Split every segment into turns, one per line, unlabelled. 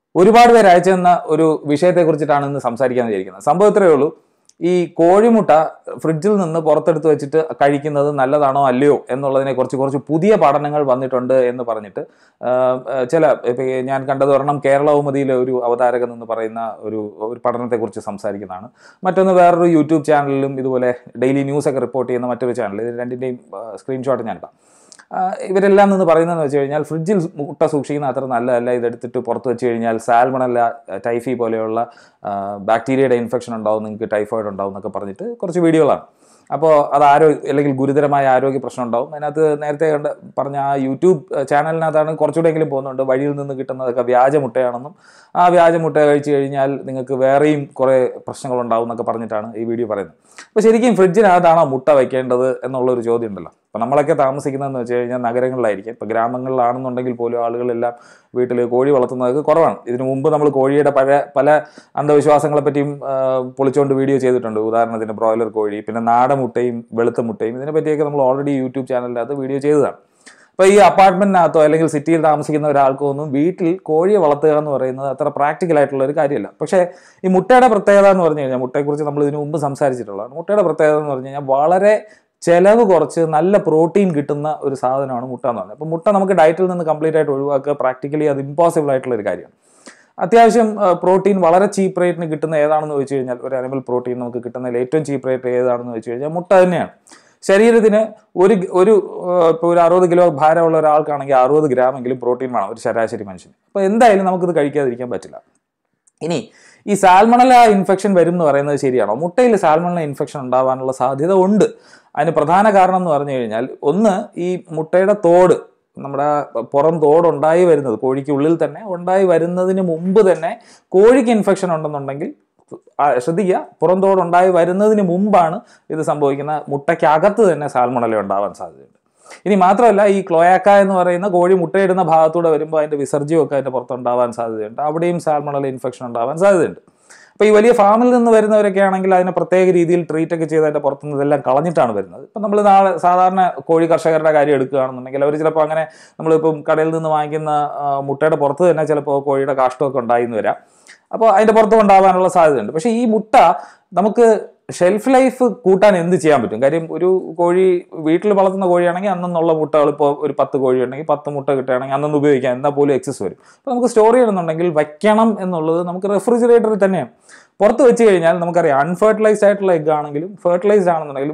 ഒരുപാട് പേര് അയച്ചു തന്ന ഒരു വിഷയത്തെ കുറിച്ചിട്ടാണ് ഇന്ന് സംസാരിക്കാൻ വിചാരിക്കുന്നത് സംഭവം ഇത്രയേ ഉള്ളൂ ഈ കോഴിമുട്ട ഫ്രിഡ്ജിൽ നിന്ന് പുറത്തെടുത്ത് വെച്ചിട്ട് കഴിക്കുന്നത് നല്ലതാണോ അല്ലയോ എന്നുള്ളതിനെ കുറിച്ച് കുറച്ച് പുതിയ പഠനങ്ങൾ വന്നിട്ടുണ്ട് എന്ന് പറഞ്ഞിട്ട് ആ, ആ, ചില ഇപ്പൊ ഈ ഞാൻ കണ്ടത് ഒരെണ്ണം കേരളൗമതിയിലെ ഒരു അവതാരകൻ എന്ന് പറയുന്ന ഒരു ഒരു പഠനത്തെക്കുറിച്ച് സംസാരിക്കുന്നതാണ് മറ്റൊന്ന് വേറൊരു യൂട്യൂബ് ചാനലിലും ഇതുപോലെ ഡെയിലി ന്യൂസ് ഒക്കെ റിപ്പോർട്ട് ചെയ്യുന്ന മറ്റൊരു ചാനൽ ഇത് രണ്ടിൻ്റെയും സ്ക്രീൻഷോട്ട് ഞാൻ ഇടാം ആ, ഇവരെല്ലാം നിന്ന് പറയുന്നതെന്ന് വെച്ച് കഴിഞ്ഞാൽ ഫ്രിഡ്ജിൽ മുട്ട സൂക്ഷിക്കുന്ന അത്ര നല്ലതല്ല ഇതെടുത്തിട്ട് പുറത്ത് വെച്ച് കഴിഞ്ഞാൽ സാൽമണല്ല ടൈഫി പോലെയുള്ള ആ, ബാക്ടീരിയയുടെ ഇൻഫെക്ഷൻ ഉണ്ടാവും നിങ്ങൾക്ക് ടൈഫോയിഡ് ഉണ്ടാവും എന്നൊക്കെ പറഞ്ഞിട്ട് കുറച്ച് വീഡിയോകളാണ് അപ്പോൾ അത് ആരോഗ്യ അല്ലെങ്കിൽ ഗുരുതരമായ ആരോഗ്യ പ്രശ്നം ഉണ്ടാവും അതിനകത്ത് നേരത്തെ കണ്ട പറഞ്ഞ ആ യൂട്യൂബ് ചാനലിനകത്താണ് കുറച്ചുകൂടെയെങ്കിലും പോകുന്നുണ്ട് വഴിയിൽ നിന്ന് കിട്ടുന്നതൊക്കെ വ്യാജ മുട്ടയാണെന്നും ആ വ്യാജ മുട്ട കഴിച്ചു കഴിഞ്ഞാൽ നിങ്ങൾക്ക് വേറെയും കുറേ പ്രശ്നങ്ങൾ ഉണ്ടാവും എന്നൊക്കെ പറഞ്ഞിട്ടാണ് ഈ വീഡിയോ പറയുന്നത് അപ്പോൾ ശരിക്കും ഫ്രിഡ്ജിനകത്താണോ മുട്ട വയ്ക്കേണ്ടത് എന്നുള്ളൊരു ചോദ്യം ഉണ്ടല്ലോ അപ്പോൾ നമ്മളൊക്കെ താമസിക്കുന്നതെന്ന് വെച്ച് കഴിഞ്ഞാൽ നഗരങ്ങളിലായിരിക്കും ഇപ്പോൾ ഗ്രാമങ്ങളിലാണെന്നുണ്ടെങ്കിൽ പോലും ആളുകളെല്ലാം വീട്ടിൽ കോഴി വളർത്തുന്നതൊക്കെ കുറവാണ് ഇതിനു മുമ്പ് നമ്മൾ കോഴിയുടെ പഴയ പല അന്ധവിശ്വാസങ്ങളെ പറ്റിയും ആ, പൊളിച്ചുകൊണ്ട് വീഡിയോ ചെയ്തിട്ടുണ്ട് ഉദാഹരണത്തിന് ബ്രോയിലർ കോഴി പിന്നെ നാടൻ മുട്ടയും വെളുത്ത മുട്ടയും ഇതിനെ പറ്റിയൊക്കെ നമ്മൾ ഓൾറെഡി യൂട്യൂബ് ചാനലിനകത്ത് വീഡിയോ ചെയ്തതാണ് അപ്പോൾ ഈ അപ്പാർട്ട്മെന്റിനകത്തോ അല്ലെങ്കിൽ സിറ്റിയിൽ താമസിക്കുന്ന ഒരാൾക്കോ ഒന്നും വീട്ടിൽ കോഴിയെ വളർത്തുക എന്ന് പറയുന്നത് അത്ര പ്രാക്ടിക്കൽ ആയിട്ടുള്ള ഒരു കാര്യമല്ല പക്ഷേ ഈ മുട്ടയുടെ പ്രത്യേകത എന്ന് പറഞ്ഞു കഴിഞ്ഞാൽ മുട്ടയെക്കുറിച്ച് നമ്മൾ ഇതിനു മുമ്പ് സംസാരിച്ചിട്ടുള്ളതാണ് മുട്ടയുടെ പ്രത്യേകത എന്ന് പറഞ്ഞു കഴിഞ്ഞാൽ വളരെ ചെലവ് കുറച്ച് നല്ല പ്രോട്ടീൻ കിട്ടുന്ന ഒരു സാധനമാണ് മുട്ട എന്ന് പറയുന്നത് അപ്പോൾ മുട്ട നമുക്ക് ഡയറ്റിൽ നിന്ന് കംപ്ലീറ്റ് ആയിട്ട് ഒഴിവാക്കുക പ്രാക്ടിക്കലി അത് ഇമ്പോസിബിൾ ആയിട്ടുള്ള ഒരു കാര്യമാണ് അത്യാവശ്യം പ്രോട്ടീൻ വളരെ ചീപ്പ് റേറ്റിന് കിട്ടുന്ന ഏതാണെന്ന് ചോദിച്ചു കഴിഞ്ഞാൽ ഒരു അനിമൽ പ്രോട്ടീൻ നമുക്ക് കിട്ടുന്നതിൽ ഏറ്റവും ചീപ്പ് റേറ്റ് ഏതാണെന്ന് ചോദിച്ചു കഴിഞ്ഞാൽ മുട്ട തന്നെയാണ് ശരീരത്തിന് ഒരു ഗ- ഒരു ഇപ്പോൾ ഒരു അറുപത് കിലോ ഭാരമുള്ള ഒരാൾക്കാണെങ്കിൽ അറുപത് ഗ്രാമെങ്കിലും പ്രോട്ടീൻ വേണം ഒരു ശരാശരി മനുഷ്യന് അപ്പോൾ എന്തായാലും നമുക്കിത് കഴിക്കാതിരിക്കാൻ പറ്റില്ല ഇനി ഈ സാൽമണല ഇൻഫെക്ഷൻ വരും എന്ന് പറയുന്നത് ശരിയാണോ മുട്ടയിൽ സാൽമണല ഇൻഫെക്ഷൻ ഉണ്ടാവാനുള്ള സാധ്യത ഉണ്ട് അതിന് പ്രധാന കാരണം എന്ന് പറഞ്ഞു കഴിഞ്ഞാൽ ഒന്ന് ഈ മുട്ടയുടെ തോട് നമ്മുടെ പുറം തോട് ഉണ്ടായി വരുന്നത് കോഴിക്ക് ഉള്ളിൽ തന്നെ ഉണ്ടായി വരുന്നതിന് മുമ്പ് തന്നെ കോഴിക്ക് ഇൻഫെക്ഷൻ ഉണ്ടെന്നുണ്ടെങ്കിൽ ആ, ശ്രദ്ധിക്കുക പുറം തോട് ഉണ്ടായി വരുന്നതിന് മുമ്പാണ് ഇത് സംഭവിക്കുന്ന മുട്ടയ്ക്കകത്ത് തന്നെ സാൽമണല ഉണ്ടാവാൻ സാധ്യതയുണ്ട് ഇനി മാത്രമല്ല ഈ ക്ലോയാക്ക എന്ന് പറയുന്ന കോഴി മുട്ടയിടുന്ന ഭാഗത്തൂടെ വരുമ്പോൾ അതിന്റെ വിസർജ്യമൊക്കെ അതിന്റെ പുറത്തുണ്ടാവാൻ സാധ്യതയുണ്ട് അവിടെയും സാൽമണല ഇൻഫെക്ഷൻ ഉണ്ടാവാൻ സാധ്യതയുണ്ട് അപ്പോൾ ഈ വലിയ ഫാമിൽ നിന്ന് വരുന്നവരൊക്കെ ആണെങ്കിൽ അതിനെ പ്രത്യേക രീതിയിൽ ട്രീറ്റ് ഒക്കെ ചെയ്ത് അതിന്റെ പുറത്തുനിന്ന് ഇതെല്ലാം കളഞ്ഞിട്ടാണ് വരുന്നത് ഇപ്പം നമ്മൾ നാളെ സാധാരണ കോഴി കർഷകരുടെ കാര്യം എടുക്കുകയാണെന്നുണ്ടെങ്കിൽ അവർ ചിലപ്പോൾ അങ്ങനെ നമ്മളിപ്പം കടയിൽ നിന്ന് വാങ്ങിക്കുന്ന ആ, മുട്ടയുടെ പുറത്ത് തന്നെ ചിലപ്പോൾ കോഴിയുടെ കാഷ്ടമൊക്കെ ഉണ്ടായി എന്ന് വരാം അപ്പോൾ അതിന്റെ പുറത്ത് ഉണ്ടാവാനുള്ള സാധ്യതയുണ്ട് പക്ഷേ ഈ മുട്ട നമുക്ക് ഷെൽഫ് ലൈഫ് കൂട്ടാൻ എന്ത് ചെയ്യാൻ പറ്റും കാര്യം ഒരു കോഴി വീട്ടിൽ വളർത്തുന്ന കോഴിയാണെങ്കിൽ അന്നുള്ള മുട്ടകൾ ഇപ്പോൾ ഒരു പത്ത് കോഴി ഉണ്ടെങ്കിൽ പത്ത് മുട്ട കിട്ടുകയാണെങ്കിൽ അന്നൊന്ന് ഉപയോഗിക്കാം എന്നാൽ പോലും എക്സസ് വരും അപ്പോൾ നമുക്ക് സ്റ്റോർ ചെയ്യണമെന്നുണ്ടെങ്കിൽ വയ്ക്കണം എന്നുള്ളത് നമുക്ക് റെഫ്രിജറേറ്ററിൽ തന്നെയാണ് പുറത്ത് വെച്ച് കഴിഞ്ഞാൽ നമുക്കറിയാം അൺഫെർട്ടിലൈസ്ഡ് ആയിട്ടുള്ള എഗ് ആണെങ്കിലും ഫെർട്ടിലൈസ്ഡ് ആണെന്നുണ്ടെങ്കിലും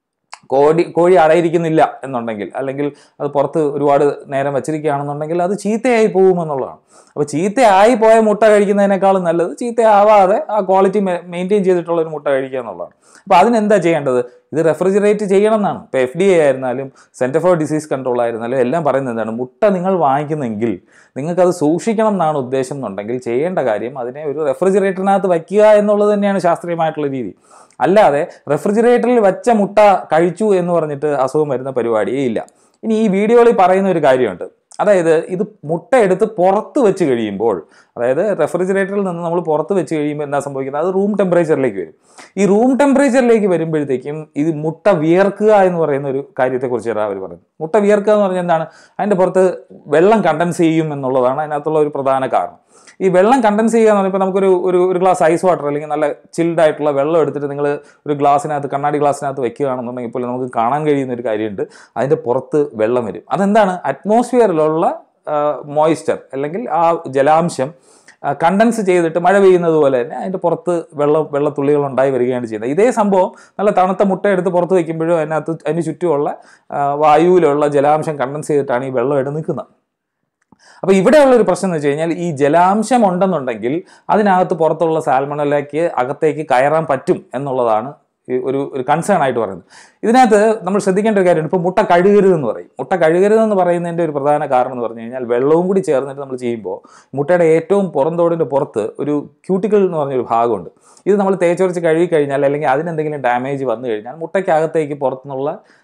കോഴി കോഴി അടയിരിക്കുന്നില്ല എന്നുണ്ടെങ്കിൽ അല്ലെങ്കിൽ അത് പുറത്ത് ഒരുപാട് നേരം വെച്ചിരിക്കുകയാണെന്നുണ്ടെങ്കിൽ അത് ചീത്തയായി പോകുമെന്നുള്ളതാണ് അപ്പോൾ ചീത്തയായി പോയ മുട്ട കഴിക്കുന്നതിനേക്കാളും നല്ലത് ചീത്തയാവാതെ ആ ക്വാളിറ്റി മെയിൻറ്റെയിൻ ചെയ്തിട്ടുള്ള ഒരു മുട്ട കഴിക്കുക എന്നുള്ളതാണ് അപ്പോൾ അതിനെന്താ ചെയ്യേണ്ടത് ഇത് റെഫ്രിജറേറ്റ് ചെയ്യണം എന്നാണ് ഇപ്പോൾ എഫ് ഡി എ ആയിരുന്നാലും സെൻറ്റർ ഫോർ ഡിസീസ് കൺട്രോൾ ആയിരുന്നാലും എല്ലാം പറയുന്നത് എന്താണ് മുട്ട നിങ്ങൾ വാങ്ങിക്കുന്നെങ്കിൽ നിങ്ങൾക്കത് സൂക്ഷിക്കണം എന്നാണ് ഉദ്ദേശം എന്നുണ്ടെങ്കിൽ ചെയ്യേണ്ട കാര്യം അതിനെ ഒരു റെഫ്രിജറേറ്ററിനകത്ത് വയ്ക്കുക എന്നുള്ളത് തന്നെയാണ് ശാസ്ത്രീയമായിട്ടുള്ള രീതി അല്ലാതെ റെഫ്രിജറേറ്ററിൽ വെച്ച മുട്ട കഴിച്ചു എന്ന് പറഞ്ഞിട്ട് അസുഖം വരുന്ന പരിപാടിയേ ഇല്ല ഇനി ഈ വീഡിയോയിൽ പറയുന്ന ഒരു കാര്യമുണ്ട് അതായത് ഇത് മുട്ട എടുത്ത് പുറത്ത് വെച്ച് കഴിയുമ്പോൾ അതായത് റെഫ്രിജറേറ്ററിൽ നിന്ന് നമ്മൾ പുറത്ത് വെച്ച് കഴിയുമ്പോൾ എന്താ സംഭവിക്കുന്നത് അത് റൂം ടെമ്പറേച്ചറിലേക്ക് വരും ഈ റൂം ടെമ്പറേച്ചറിലേക്ക് വരുമ്പോഴത്തേക്കും ഇത് മുട്ട വിയർക്കുക എന്ന് പറയുന്ന ഒരു കാര്യത്തെക്കുറിച്ചാണ് അവർ പറയുന്നത് മുട്ട വിയർക്കുക എന്ന് പറഞ്ഞാൽ എന്താണ് അതിൻ്റെ പുറത്ത് വെള്ളം കണ്ടൻസ് ചെയ്യും എന്നുള്ളതാണ് അതിനകത്തുള്ള ഒരു പ്രധാന കാരണം ഈ വെള്ളം കണ്ടൻസ് ചെയ്യുക എന്ന് പറയുമ്പോൾ നമുക്കൊരു ഒരു ഒരു ഗ്ലാസ് ഐസ് വാട്ടർ അല്ലെങ്കിൽ നല്ല ചിൽഡ് ആയിട്ടുള്ള വെള്ളം എടുത്തിട്ട് നിങ്ങൾ ഒരു ഗ്ലാസ്സിനകത്ത് കണ്ണാടി ഗ്ലാസ്സിനകത്ത് വെക്കുകയാണെന്നുണ്ടെങ്കിൽ ഇപ്പോൾ നമുക്ക് കാണാൻ കഴിയുന്ന ഒരു കാര്യമുണ്ട് അതിൻ്റെ പുറത്ത് വെള്ളം വരും അതെന്താണ് അറ്റ്മോസ്ഫിയറിലുള്ള മോയിസ്ചർ അല്ലെങ്കിൽ ആ ജലാംശം കണ്ടൻസ് ചെയ്തിട്ട് മഴ പെയ്യുന്നത് പോലെ തന്നെ അതിൻ്റെ പുറത്ത് വെള്ളം വെള്ളത്തുള്ളികൾ ഉണ്ടായി വരികയാണ് ചെയ്യുന്നത് ഇതേ സംഭവം നല്ല തണുത്ത മുട്ട എടുത്ത് പുറത്ത് വയ്ക്കുമ്പോഴും അതിനകത്ത് അതിന് ചുറ്റുമുള്ള ആ, വായുവിലുള്ള ജലാംശം കണ്ടൻസ് ചെയ്തിട്ടാണ് ഈ വെള്ളം എടുത്ത് നിൽക്കുന്നത് അപ്പോൾ ഇവിടെയുള്ള ഒരു പ്രശ്നം എന്ന് വെച്ച് കഴിഞ്ഞാൽ ഈ ജലാംശം ഉണ്ടെന്നുണ്ടെങ്കിൽ അതിനകത്ത് പുറത്തുള്ള സാൽമണലേക്ക് അകത്തേക്ക് കയറാൻ പറ്റും എന്നുള്ളതാണ് ഈ ഒരു ഒരു കൺസേൺ ആയിട്ട് പറയുന്നത് ഇതിനകത്ത് നമ്മൾ ശ്രദ്ധിക്കേണ്ട ഒരു കാര്യമാണ് ഇപ്പോൾ മുട്ട കഴുകരുതെന്ന് പറയും മുട്ട കഴുകരുതെന്ന് പറയുന്നതിൻ്റെ ഒരു പ്രധാന കാരണം എന്ന് പറഞ്ഞു കഴിഞ്ഞാൽ വെള്ളവും കൂടി ചേർന്നിട്ട് നമ്മൾ ചെയ്യുമ്പോൾ മുട്ടയുടെ ഏറ്റവും പുറന്തോടിൻ്റെ പുറത്ത് ഒരു ക്യൂട്ടിക്കിൾ എന്ന് പറഞ്ഞൊരു ഭാഗമുണ്ട് ഇത് നമ്മൾ തേച്ചൊരച്ച് കഴുകി കഴിഞ്ഞാൽ അല്ലെങ്കിൽ അതിനെന്തെങ്കിലും ഡാമേജ് വന്നു കഴിഞ്ഞാൽ മുട്ടയ്ക്കകത്തേക്ക് പുറത്തുനിന്നുള്ള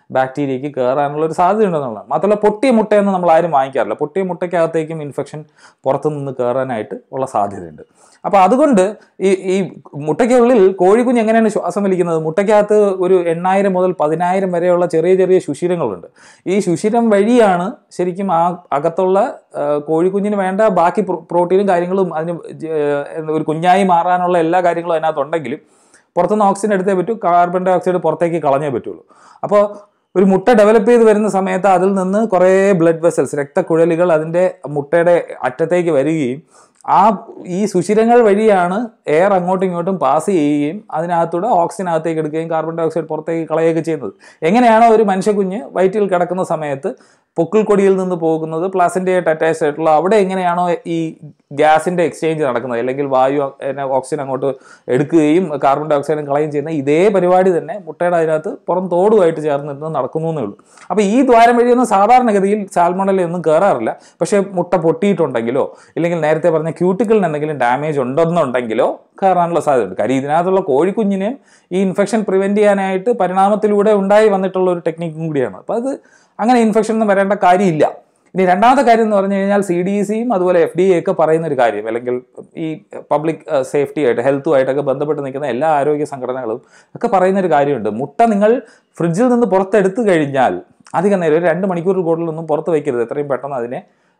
ബാക്ടീരിയയ്ക്ക് കയറാനുള്ള ഒരു സാധ്യത ഉണ്ടെന്നുള്ളതാണ് മാത്രമല്ല പൊട്ടിയ മുട്ടയൊന്നും നമ്മൾ ആരും വാങ്ങിക്കാറില്ല പൊട്ടിയ മുട്ടയ്ക്കകത്തേക്കും ഇൻഫെക്ഷൻ പുറത്തു നിന്ന് കയറാനായിട്ട് ഉള്ള സാധ്യതയുണ്ട് അപ്പോൾ അതുകൊണ്ട് ഈ ഈ മുട്ടയ്ക്കുള്ളിൽ കോഴിക്കുഞ്ഞ് എങ്ങനെയാണ് ശ്വാസം വലിക്കുന്നത് മുട്ടയ്ക്കകത്ത് ഒരു എണ്ണായിരം മുതൽ പതിനായിരം വരെയുള്ള ചെറിയ ചെറിയ സുഷിരങ്ങളുണ്ട് ഈ സുഷിരം വഴിയാണ് ശരിക്കും ആ അകത്തുള്ള ആ, കോഴിക്കുഞ്ഞിന് വേണ്ട ബാക്കി പ്രോ- പ്രോട്ടീനും കാര്യങ്ങളും അതിന് ജ- എന്താ ഒരു കുഞ്ഞായി മാറാനുള്ള എല്ലാ കാര്യങ്ങളും അതിനകത്തുണ്ടെങ്കിലും പുറത്തുനിന്ന് ഓക്സിജൻ എടുത്തേ പറ്റൂ കാർബൺ ഡൈ ഓക്സൈഡ് പുറത്തേക്ക് കളഞ്ഞേ പറ്റുള്ളൂ അപ്പോൾ ഒരു മുട്ട ഡെവലപ്പ് ചെയ്ത് വരുന്ന സമയത്ത് അതിൽ നിന്ന് കുറേ ബ്ലഡ് വെസൽസ് രക്തക്കുഴലുകൾ അതിൻ്റെ മുട്ടയുടെ അറ്റത്തേക്ക് വരികയും ആ ഈ സുഷിരങ്ങൾ വഴിയാണ് എയർ അങ്ങോട്ടും ഇങ്ങോട്ടും പാസ് ചെയ്യുകയും അതിനകത്തൂടെ ഓക്സിജൻ അകത്തേക്ക് എടുക്കുകയും കാർബൺ ഡൈ ഓക്സൈഡ് പുറത്തേക്ക് കളയുകയൊക്കെ ചെയ്യുന്നത് എങ്ങനെയാണോ ഒരു മനുഷ്യക്കുഞ്ഞ് വയറ്റിൽ കിടക്കുന്ന സമയത്ത് പൊക്കിൾ കൊടിയിൽ നിന്ന് പോകുന്നത് പ്ലാസൻ്റെയായിട്ട് അറ്റാച്ച് ആയിട്ടുള്ള അവിടെ എങ്ങനെയാണോ ഈ ഗ്യാസിൻ്റെ എക്സ്ചേഞ്ച് നടക്കുന്നത് അല്ലെങ്കിൽ വായു എന്നെ ഓക്സിജൻ അങ്ങോട്ട് എടുക്കുകയും കാർബൺ ഡൈ ഓക്സൈഡും കളയുകയും ചെയ്യുന്ന ഇതേ പരിപാടി തന്നെ മുട്ടയുടെ അതിനകത്ത് പുറം തോടുമായിട്ട് ചേർന്നിരുന്ന് നടക്കുന്നു എന്നേ ഉള്ളൂ അപ്പോൾ ഈ ദ്വാരം വഴിയൊന്നും സാധാരണഗതിയിൽ സാൽമണലൊന്നും കയറാറില്ല പക്ഷേ മുട്ട പൊട്ടിയിട്ടുണ്ടെങ്കിലോ ഇല്ലെങ്കിൽ നേരത്തെ പറഞ്ഞ ക്യൂട്ടിക്കലിന് എന്തെങ്കിലും ഡാമേജ് ഉണ്ടെന്നുണ്ടെങ്കിലോ കയറാനുള്ള സാധ്യതയുണ്ട് കാര്യം ഇതിനകത്തുള്ള കോഴിക്കുഞ്ഞിനെ ഈ ഇൻഫെക്ഷൻ പ്രിവെൻറ്റ് ചെയ്യാനായിട്ട് പരിണാമത്തിലൂടെ ഉണ്ടായി വന്നിട്ടുള്ള ഒരു ടെക്നിക്കും കൂടിയാണ് അപ്പോൾ അത് അങ്ങനെ ഇൻഫെക്ഷൻ ഒന്നും വരേണ്ട കാര്യമില്ല ഇനി രണ്ടാമത്തെ കാര്യം എന്ന് പറഞ്ഞു കഴിഞ്ഞാൽ സി ഡി സിയും അതുപോലെ എഫ് ഡി എ ഒക്കെ പറയുന്ന ഒരു കാര്യം അല്ലെങ്കിൽ ഈ പബ്ലിക് സേഫ്റ്റി ആയിട്ട് ഹെൽത്തുമായിട്ടൊക്കെ ബന്ധപ്പെട്ട് നിൽക്കുന്ന എല്ലാ ആരോഗ്യ സംഘടനകളും ഒക്കെ പറയുന്ന ഒരു കാര്യമുണ്ട് മുട്ട നിങ്ങൾ ഫ്രിഡ്ജിൽ നിന്ന് പുറത്തെടുത്തു കഴിഞ്ഞാൽ അധികം നേരം ഒരു രണ്ട് മണിക്കൂർ കൂടുതലൊന്നും പുറത്ത് വയ്ക്കരുത് എത്രയും പെട്ടെന്ന് അതിനെ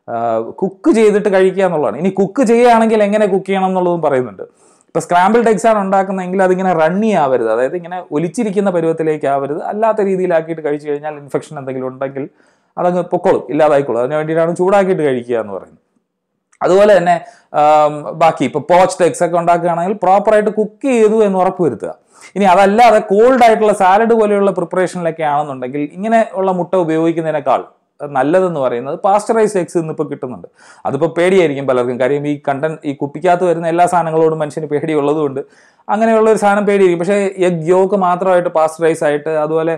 കുക്ക് ചെയ്തിട്ട് കഴിക്കുക എന്നുള്ളതാണ് ഇനി കുക്ക് ചെയ്യുകയാണെങ്കിൽ എങ്ങനെ കുക്ക് ചെയ്യണം എന്നുള്ളതും പറയുന്നുണ്ട് ഇപ്പോൾ സ്ക്രാമ്പിൾഡ് എഗ്സ് ആണ് ഉണ്ടാക്കുന്നതെങ്കിൽ അതിങ്ങനെ റണ്ണി ആവരുത് അതായത് ഇങ്ങനെ ഒലിച്ചിരിക്കുന്ന പരുവത്തിലേക്ക് ആവരുത് അല്ലാത്ത രീതിയിലാക്കിയിട്ട് കഴിച്ചു കഴിഞ്ഞാൽ ഇൻഫെക്ഷൻ എന്തെങ്കിലും ഉണ്ടെങ്കിൽ അതങ്ങ് പൊക്കോളും ഇല്ലാതായിക്കോളും അതിന് വേണ്ടിയിട്ടാണ് ചൂടാക്കിയിട്ട് കഴിക്കുക എന്ന് പറയുന്നത് അതുപോലെ തന്നെ ആം, ബാക്കി ഇപ്പോൾ പോച്ച്ഡ് എഗ്സ് ഒക്കെ ഉണ്ടാക്കുകയാണെങ്കിൽ പ്രോപ്പറായിട്ട് കുക്ക് ചെയ്തു എന്ന് ഉറപ്പ് വരുത്തുക ഇനി അതല്ലാതെ കോൾഡ് ആയിട്ടുള്ള സാലഡ് പോലെയുള്ള പ്രിപ്പറേഷനിലൊക്കെ ആണെന്നുണ്ടെങ്കിൽ ഇങ്ങനെ ഉള്ള മുട്ട ഉപയോഗിക്കുന്നതിനേക്കാൾ നല്ലതെന്ന് പറയുന്നത് പാസ്റ്ററൈസ്ഡ് എഗ്സ് ഇന്നിപ്പോൾ കിട്ടുന്നുണ്ട് അതിപ്പോൾ പേടിയായിരിക്കും പലർക്കും കാര്യം ഈ കണ്ടൻ ഈ കുപ്പിക്കകത്ത് വരുന്ന എല്ലാ സാധനങ്ങളോടും മനുഷ്യന് പേടിയുള്ളതുകൊണ്ട് അങ്ങനെയുള്ള ഒരു സാധനം പേടിയായിരിക്കും പക്ഷേ എഗ് യോക്ക് മാത്രമായിട്ട് പാസ്റ്ററൈസ് ആയിട്ട് അതുപോലെ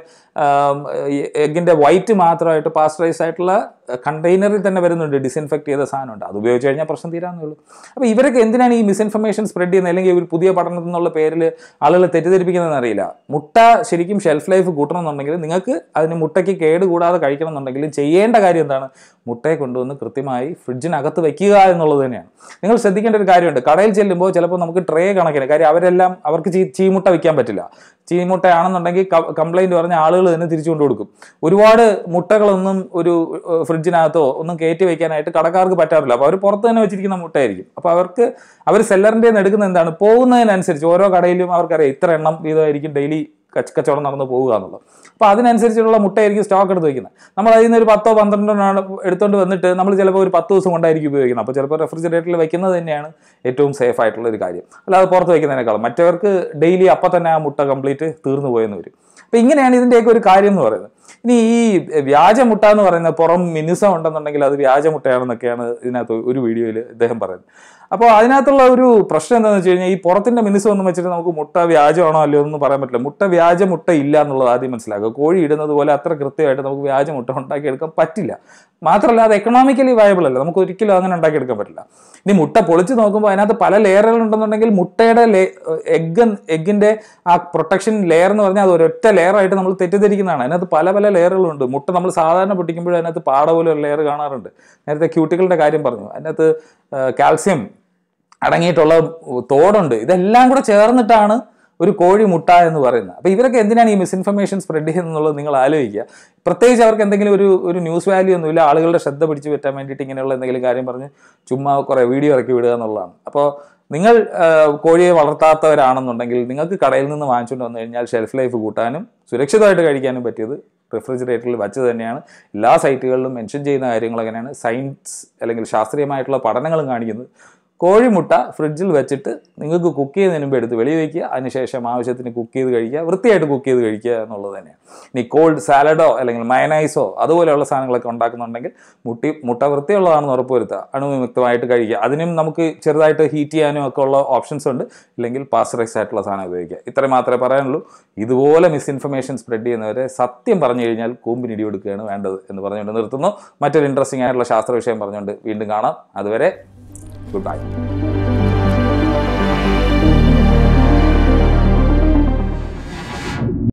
എഗിൻ്റെ വൈറ്റ് മാത്രമായിട്ട് പാസ്റ്ററൈസ് ആയിട്ടുള്ള കണ്ടെയ്നറിൽ തന്നെ വരുന്നുണ്ട് ഡിസ്ഇൻഫെക്ട് ചെയ്ത സാധനമുണ്ട് അത് ഉപയോഗിച്ച് കഴിഞ്ഞാൽ പ്രശ്നം തീരാന്നേ ഉള്ളൂ അപ്പോൾ ഇവരൊക്കെ എന്തിനാണ് ഈ മിസ്ഇൻഫർമേഷൻ സ്പ്രെഡ് ചെയ്യുന്നത് അല്ലെങ്കിൽ ഒരു പുതിയ പഠനത്തിൽ നിന്നുള്ള പേരിൽ ആളുകൾ തെറ്റിദ്ധരിപ്പിക്കുന്നതെന്ന് അറിയില്ല മുട്ട ശരിക്കും ഷെൽഫ് ലൈഫ് കൂട്ടണമെന്നുണ്ടെങ്കിൽ നിങ്ങൾക്ക് അതിന് മുട്ടയ്ക്ക് കേട് കൂടാതെ കഴിക്കണം എന്നുണ്ടെങ്കിൽ ചെയ്യേണ്ട കാര്യം എന്താണ് മുട്ടയെ കൊണ്ടുവന്ന് കൃത്യമായി ഫ്രിഡ്ജിനകത്ത് വെക്കുക എന്നുള്ളത് തന്നെയാണ് നിങ്ങൾ ശ്രദ്ധിക്കേണ്ട ഒരു കാര്യമുണ്ട് കടയിൽ ചെല്ലുമ്പോൾ ചിലപ്പോൾ നമുക്ക് ട്രേ കണക്കിന് കാര്യം അവരെല്ലാം അവർക്ക് ചീ ചീമുട്ട വെക്കാൻ പറ്റില്ല ചീമുട്ടയാണെന്നുണ്ടെങ്കിൽ കംപ്ലൈന്റ് പറഞ്ഞ ആളുകൾ തന്നെ തിരിച്ചു കൊണ്ട് കൊടുക്കും ഒരുപാട് മുട്ടകളൊന്നും ഒരു ഏഹ്, ഫ്രിഡ്ജിനകത്തോ ഒന്നും കയറ്റി വെക്കാനായിട്ട് കടക്കാർക്ക് പറ്റാറില്ല അപ്പോൾ അവർ പുറത്ത് തന്നെ വെച്ചിരിക്കുന്ന മുട്ടയായിരിക്കും അപ്പോൾ അവർക്ക് അവർ സെല്ലറിൻ്റെ നിന്ന് എടുക്കുന്ന എന്താണ് പോകുന്നതിനനുസരിച്ച് ഓരോ കടയിലും അവർക്കറിയാം ഇത്ര എണ്ണം വീതമായിരിക്കും ഡെയിലി കച്ച കച്ചവടം നടന്ന് പോവുക എന്നുള്ളത് അപ്പോൾ അതിനനുസരിച്ചുള്ള മുട്ടയായിരിക്കും സ്റ്റോക്ക് എടുത്ത് വെക്കുന്നത് നമ്മൾ അതിൽ നിന്ന് ഒരു പത്തോ പന്ത്രണ്ടോ ആണ് എടുത്തുകൊണ്ട് വന്നിട്ട് നമ്മൾ ചിലപ്പോൾ ഒരു പത്ത് ദിവസം കൊണ്ടായിരിക്കും ഉപയോഗിക്കുന്നത് അപ്പോൾ ചിലപ്പോൾ റെഫ്രിജറേറ്ററിൽ വെക്കുന്നത് തന്നെയാണ് ഏറ്റവും സേഫ് ആയിട്ടുള്ള ഒരു കാര്യം അല്ലാതെ പുറത്ത് വെക്കുന്നതിനേക്കാളും മറ്റവർക്ക് ഡെയിലി അപ്പം തന്നെ ആ മുട്ട കംപ്ലീറ്റ് തീർന്നു പോയെന്ന് വരും അപ്പോൾ ഇങ്ങനെയാണ് ഇതിൻ്റെയൊക്കെ ഒരു കാര്യം എന്ന് പറയുന്നത് ഇനി ഈ വ്യാജ മുട്ട എന്ന് പറയുന്നത് പുറം മിനുസം ഉണ്ടെന്നുണ്ടെങ്കിൽ അത് വ്യാജ മുട്ടയാണെന്നൊക്കെയാണ് ഇതിനകത്ത് ഒരു വീഡിയോയിൽ ഇദ്ദേഹം പറയുന്നത് അപ്പോൾ അതിനകത്തുള്ള ഒരു പ്രശ്നം എന്താണെന്ന് വെച്ച് കഴിഞ്ഞാൽ ഈ പുറത്തിന്റെ മിനുസം ഒന്നും വെച്ചിട്ട് നമുക്ക് മുട്ട വ്യാജമാണോ അല്ലയോ എന്നൊന്നും പറയാൻ പറ്റില്ല മുട്ട വ്യാജ മുട്ട ഇല്ല എന്നുള്ളത് ആദ്യം മനസ്സിലാക്കുക കോഴി ഇടുന്നത് പോലെ അത്ര കൃത്യമായിട്ട് നമുക്ക് വ്യാജ മുട്ട ഉണ്ടാക്കിയെടുക്കാൻ പറ്റില്ല മാത്രമല്ല അത് എക്കണോമിക്കലി വയബിൾ അല്ല നമുക്ക് ഒരിക്കലും അങ്ങനെ ഉണ്ടാക്കിയെടുക്കാൻ പറ്റില്ല ഇനി മുട്ട പൊളിച്ച് നോക്കുമ്പോൾ അതിനകത്ത് പല ലെയറുകൾ ഉണ്ടെന്നുണ്ടെങ്കിൽ മുട്ടയുടെ എഗ് എഗിന്റെ ആ പ്രൊട്ടക്ഷൻ ലെയർ എന്ന് പറഞ്ഞാൽ അത് ഒരൊറ്റ ലെയറായിട്ട് നമ്മൾ തെറ്റിദ്ധരിക്കുന്നതാണ് അതിനകത്ത് പല പല ലെയറുകളുണ്ട് മുട്ട നമ്മൾ സാധാരണ പൊട്ടിക്കുമ്പോഴും അതിനകത്ത് പാട പോലെ ഒരു ലെയർ കാണാറുണ്ട് നേരത്തെ ക്യൂട്ടികളുടെ കാര്യം പറഞ്ഞു അതിനകത്ത് കാൽസ്യം അടങ്ങിയിട്ടുള്ള തോടുണ്ട് ഇതെല്ലാം കൂടെ ചേർന്നിട്ടാണ് ഒരു കോഴി മുട്ട എന്ന് പറയുന്നത് അപ്പോൾ ഇവരൊക്കെ എന്തിനാണ് ഈ മിസ്ഇൻഫർമേഷൻ സ്പ്രെഡ് ചെയ്യുന്നത് എന്നുള്ളത് നിങ്ങൾ ആലോചിക്കുക പ്രത്യേകിച്ച് അവർക്ക് എന്തെങ്കിലും ഒരു ഒരു ന്യൂസ് വാല്യൂ ഒന്നുമില്ല ആളുകളുടെ ശ്രദ്ധ പിടിച്ചു പറ്റാൻ വേണ്ടിയിട്ട് ഇങ്ങനെയുള്ള എന്തെങ്കിലും കാര്യം പറഞ്ഞ് ചുമ്മാ കുറേ വീഡിയോ ഇറക്കി വിടുക എന്നുള്ളതാണ് അപ്പോൾ നിങ്ങൾ ആ, കോഴിയെ വളർത്താത്തവരാണെന്നുണ്ടെങ്കിൽ നിങ്ങൾക്ക് കടയിൽ നിന്ന് വാങ്ങിച്ചുകൊണ്ട് വന്നു കഴിഞ്ഞാൽ ഷെൽഫ് ലൈഫ് കൂട്ടാനും സുരക്ഷിതമായിട്ട് കഴിക്കാനും പറ്റിയത് റെഫ്രിജറേറ്ററിൽ വച്ച് തന്നെയാണ് എല്ലാ സൈറ്റുകളിലും മെൻഷൻ ചെയ്യുന്ന കാര്യങ്ങൾ എങ്ങനെയാണ് സയൻസ് അല്ലെങ്കിൽ ശാസ്ത്രീയമായിട്ടുള്ള പഠനങ്ങളും കാണിക്കുന്നത് കോഴിമുട്ട ഫ്രിഡ്ജിൽ വെച്ചിട്ട് നിങ്ങൾക്ക് കുക്ക് ചെയ്യുന്നതിന് മുമ്പ് എടുത്ത് വെളി വയ്ക്കുക അതിനുശേഷം ആവശ്യത്തിന് കുക്ക് ചെയ്ത് കഴിക്കുക വൃത്തിയായിട്ട് കുക്ക് ചെയ്ത് കഴിക്കുക എന്നുള്ളത് തന്നെയാണ് ഇനി കോൾഡ് സാലഡോ അല്ലെങ്കിൽ മയനൈസോ അതുപോലെയുള്ള സാധനങ്ങളൊക്കെ ഉണ്ടാക്കുന്നുണ്ടെങ്കിൽ മുട്ടി മുട്ട വൃത്തിയുള്ളതാണെന്ന് ഉറപ്പുവരുത്തുക അണുവിമുക്തമായിട്ട് കഴിക്കുക അതിനും നമുക്ക് ചെറുതായിട്ട് ഹീറ്റ് ചെയ്യാനും ഒക്കെ ഉള്ള ഓപ്ഷൻസ് ഉണ്ട് ഇല്ലെങ്കിൽ പാസ്റ്ററൈസ് ആയിട്ടുള്ള സാധനം ഉപയോഗിക്കുക ഇത്രയും മാത്രമേ പറയാനുള്ളൂ ഇതുപോലെ മിസ്ഇൻഫർമേഷൻ സ്പ്രെഡ് ചെയ്യുന്നവരെ സത്യം പറഞ്ഞു കഴിഞ്ഞാൽ കൂമ്പിന് ഇടി കൊടുക്കുകയാണ് വേണ്ടത് എന്ന് പറഞ്ഞുകൊണ്ട് നിർത്തുന്നു മറ്റൊരു ഇൻട്രസ്റ്റിംഗ് ആയിട്ടുള്ള ശാസ്ത്ര വിഷയം പറഞ്ഞുകൊണ്ട് വീണ്ടും കാണാം അതുവരെ ഗുഡ് ബൈ